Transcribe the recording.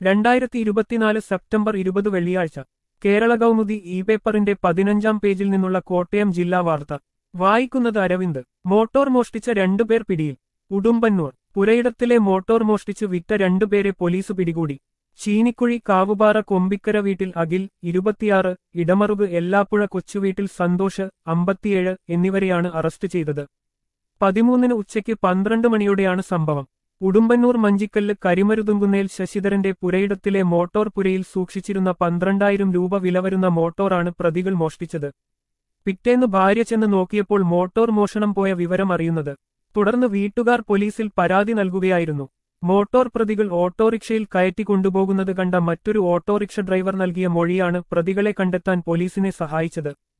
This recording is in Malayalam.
രണ്ടായിരത്തി ഇരുപത്തിനാല് സെപ്റ്റംബർ ഇരുപത് വെള്ളിയാഴ്ച കേരള കൗമുദി ഇ പേപ്പറിന്റെ പതിനഞ്ചാം പേജിൽ നിന്നുള്ള കോട്ടയം ജില്ലാ വാർത്ത വായിക്കുന്നത് അരവിന്ദ് മോട്ടോർ മോഷ്ടിച്ച രണ്ടുപേർ പിടിയിൽ ഉടുമ്പന്നൂർ പുരയിടത്തിലെ മോട്ടോർ മോഷ്ടിച്ച് വിറ്റ രണ്ടുപേരെ പോലീസ് പിടികൂടി ചീനിക്കുഴി കാവുപാറ കൊമ്പിക്കര വീട്ടിൽ അഖിൽ ഇരുപത്തിയാറ് ഇടമറുക് എല്ലാപ്പുഴ കൊച്ചുവീട്ടിൽ സന്തോഷ് അമ്പത്തിയേഴ് എന്നിവരെയാണ് അറസ്റ്റ് ചെയ്തത് പതിമൂന്നിന് ഉച്ചയ്ക്ക് പന്ത്രണ്ട് മണിയോടെയാണ് സംഭവം ഉടുമ്പന്നൂർ മഞ്ചിക്കല്ല് കരിമരുതുങ്കുന്നേൽ ശശിധരന്റെ പുരയിടത്തിലെ മോട്ടോർ പുരയിൽ സൂക്ഷിച്ചിരുന്ന പന്ത്രണ്ടായിരം രൂപ വില വരുന്ന മോട്ടോറാണ് പ്രതികൾ മോഷ്ടിച്ചത് പിറ്റേന്ന് ഭാര്യ ചെന്ന് നോക്കിയപ്പോൾ മോട്ടോർ മോഷണം പോയ വിവരം അറിയുന്നത് തുടർന്ന് വീട്ടുകാർ പോലീസിൽ പരാതി നൽകുകയായിരുന്നു മോട്ടോർ പ്രതികൾ ഓട്ടോറിക്ഷയിൽ കയറ്റി കൊണ്ടുപോകുന്നത് കണ്ട മറ്റൊരു ഓട്ടോറിക്ഷ ഡ്രൈവർ നൽകിയ മൊഴിയാണ് പ്രതികളെ കണ്ടെത്താൻ പോലീസിനെ സഹായിച്ചത്